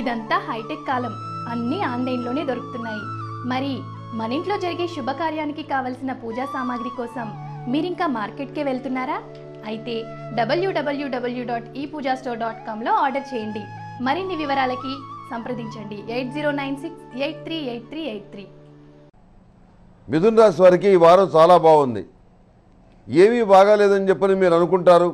ఇదంతా హైటెక్ కాలం అన్నీ ఆన్లైన్లోనే దొరుకుతున్నాయి మరి మన ఇంట్లో జరిగే శుభకార్యానికి కావలసిన పూజా సామాగ్రి కోసం మీరింకా మార్కెట్కే వెళ్తున్నారా అయితే W W W dot E Pooja store dot కామ్లో ఆర్డర్ చేయండి మరిన్ని వివరాలకి సంప్రదించండి eight zero nine six eight three eight three eight three మిథున రాశి వారికి ఈ వారం చాలా బాగుంది ఏమీ బాగాలేదని చెప్పని మీరు అనుకుంటారు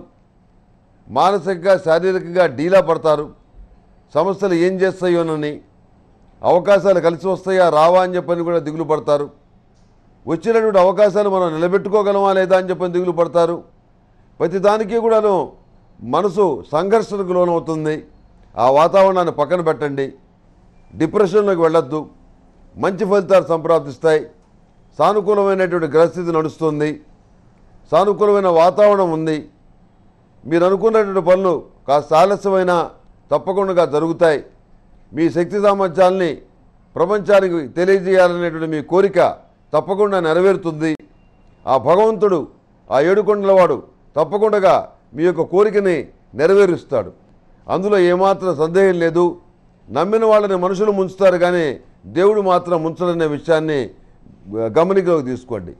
మానసికంగా శారీరకంగా డీలా పడతారు సమస్యలు ఏం చేస్తాయోనని అవకాశాలు కలిసి వస్తాయా రావా అని చెప్పని కూడా దిగులు పడతారు వచ్చినటువంటి అవకాశాలు మనం నిలబెట్టుకోగలమా లేదా అని చెప్పని దిగులు పడతారు ప్రతి దానికి కూడాను మనసు సంఘర్షణకు లోనవుతుంది ఆ వాతావరణాన్ని పక్కన పెట్టండి డిప్రెషన్లోకి వెళ్ళొద్దు మంచి ఫలితాలు సంప్రాప్తిస్తాయి సానుకూలమైనటువంటి గ్రహస్థితి నడుస్తుంది సానుకూలమైన వాతావరణం ఉంది మీరు అనుకున్నటువంటి పనులు కాస్త ఆలస్యమైనా తప్పకుండా జరుగుతాయి మీ శక్తి సామర్థ్యాల్ని ప్రపంచానికి తెలియజేయాలనేటువంటి మీ కోరిక తప్పకుండా నెరవేరుతుంది ఆ భగవంతుడు ఆ ఏడుకొండలవాడు తప్పకుండా మీ యొక్క కోరికని నెరవేరుస్తాడు అందులో ఏమాత్రం సందేహం లేదు నమ్మిన వాళ్ళని మనుషులు ముంచుతారు కానీ దేవుడు మాత్రం ముంచడనే విషయాన్ని గమనికలోకి తీసుకోండి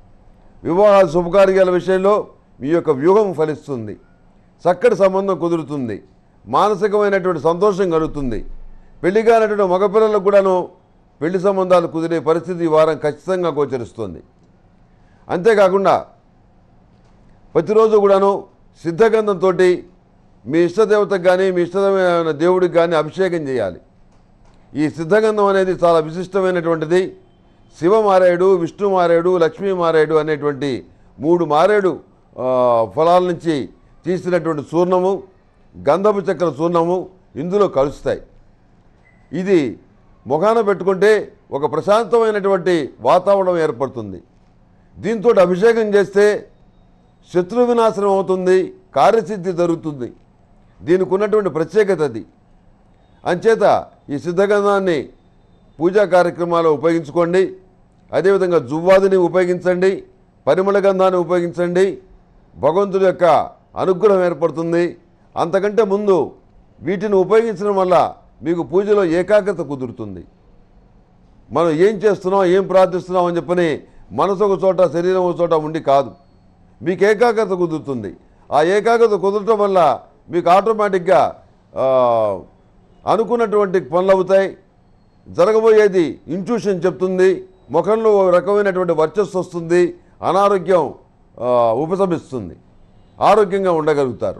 వివాహ శుభకార్యాల విషయంలో మీ యొక్క వ్యూహం ఫలిస్తుంది చక్కటి సంబంధం కుదురుతుంది మానసికమైనటువంటి సంతోషం కలుగుతుంది పెళ్లి కానటువంటి మగపిల్లలకు కూడాను పెళ్లి సంబంధాలు కుదిరే పరిస్థితి ఈ వారం ఖచ్చితంగా గోచరిస్తుంది అంతేకాకుండా ప్రతిరోజు కూడాను సిద్ధగంధంతో మీ ఇష్టదేవతకు కానీ మీ ఇష్టమైన దేవుడికి కానీ అభిషేకం చేయాలి ఈ సిద్ధగంధం అనేది చాలా విశిష్టమైనటువంటిది శివ మారేడు విష్ణు మారేడు లక్ష్మీ మారేడు అనేటువంటి మూడు మారేడు ఆ, ఫలాల నుంచి తీసినటువంటి చూర్ణము గంధపు చక్కెర చూర్ణము ఇందులో కలుస్తాయి ఇది ముఖాన పెట్టుకుంటే ఒక ప్రశాంతమైనటువంటి వాతావరణం ఏర్పడుతుంది దీంతో అభిషేకం చేస్తే శత్రు వినాశనం అవుతుంది కార్యసిద్ధి జరుగుతుంది దీనికి ఉన్నటువంటి ప్రత్యేకత అది అంచేత ఈ సిద్ధగంధాన్ని పూజా కార్యక్రమాలు ఉపయోగించుకోండి అదేవిధంగా జువ్వాదిని ఉపయోగించండి పరిమళ గంధాన్ని ఉపయోగించండి భగవంతుడి యొక్క అనుగ్రహం ఏర్పడుతుంది అంతకంటే ముందు వీటిని ఉపయోగించడం వల్ల మీకు పూజలో ఏకాగ్రత కుదురుతుంది మనం ఏం చేస్తున్నాం ఏం ప్రార్థిస్తున్నాం అని చెప్పని మనసు ఒక చోట శరీరం ఒక చోట ఉండి కాదు మీకు ఏకాగ్రత కుదురుతుంది ఆ ఏకాగ్రత కుదరటం వల్ల మీకు ఆటోమేటిక్గా ఆ, అనుకున్నటువంటి పనులు అవుతాయి జరగబోయేది ఇంట్యూషన్ చెప్తుంది ముఖంలో ఒక రకమైనటువంటి వర్చస్సు వస్తుంది అనారోగ్యం ఆ, ఉపశమిస్తుంది ఆరోగ్యంగా ఉండగలుగుతారు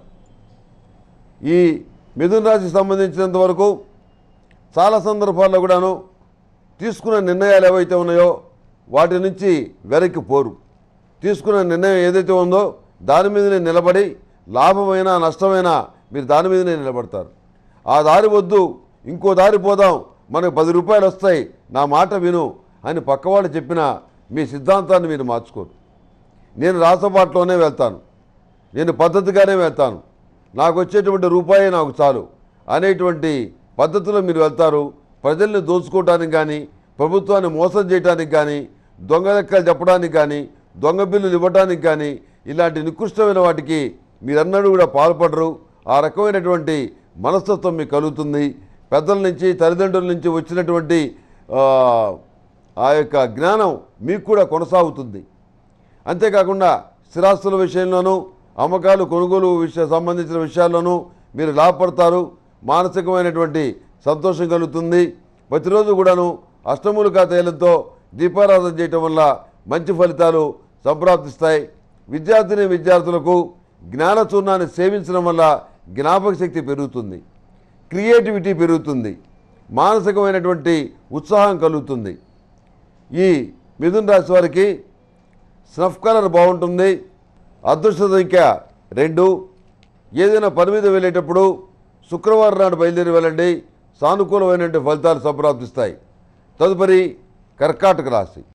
ఈ మిథున రాశికి సంబంధించినంత వరకు చాలా సందర్భాల్లో కూడాను తీసుకున్న నిర్ణయాలు ఏవైతే ఉన్నాయో వాటి నుంచి వెనక్కి పోరు తీసుకున్న నిర్ణయం ఏదైతే ఉందో దాని మీదనే నిలబడి లాభమైనా నష్టమైనా మీరు దాని మీదనే నిలబడతారు ఆ దారి వద్దు ఇంకో దారి పోదాం మనకు పది రూపాయలు వస్తాయి నా మాట విను అని పక్కవాళ్ళు చెప్పిన మీ సిద్ధాంతాన్ని మీరు మార్చుకోరు నేను రాసపాట్లోనే వెళ్తాను నేను పద్ధతిగానే వెళ్తాను నాకు వచ్చేటువంటి రూపాయే నాకు చాలు అనేటువంటి పద్ధతిలో మీరు వెళ్తారు ప్రజల్ని దోచుకోవడానికి కానీ ప్రభుత్వాన్ని మోసం చేయడానికి కానీ దొంగ లెక్కలు చెప్పడానికి కానీ దొంగ బిల్లులు ఇవ్వడానికి కానీ ఇలాంటి నికృష్టమైన వాటికి మీరన్నడూ కూడా పాల్పడరు ఆ రకమైనటువంటి మనస్తత్వం మీకు కలుగుతుంది పెద్దల నుంచి తల్లిదండ్రుల నుంచి వచ్చినటువంటి ఆ, ఆ యొక్క జ్ఞానం మీకు కూడా కొనసాగుతుంది అంతేకాకుండా స్థిరాస్తుల విషయంలోనూ అమ్మకాలు కొనుగోలు విషయ సంబంధించిన విషయాల్లోనూ మీరు లాభపడతారు మానసికమైనటువంటి సంతోషం కలుగుతుంది ప్రతిరోజు కూడాను అష్టములుగా తైలంతో దీపారాధన చేయటం వల్ల మంచి ఫలితాలు సంప్రాప్తిస్తాయి విద్యార్థిని విద్యార్థులకు జ్ఞానచూర్ణాన్ని సేవించడం వల్ల జ్ఞాపక శక్తి పెరుగుతుంది క్రియేటివిటీ పెరుగుతుంది మానసికమైనటువంటి ఉత్సాహం కలుగుతుంది ఈ మిథున రాశి వారికి స్నఫ్ కలర్ బాగుంటుంది అదృష్ట సంఖ్య రెండు ఏదైనా పని మీద వెళ్ళేటప్పుడు శుక్రవారం నాడు బయలుదేరి వెళ్ళండి సానుకూలమైనటువంటి ఫలితాలు సంప్రాప్తిస్తాయి తదుపరి కర్కాటక రాశి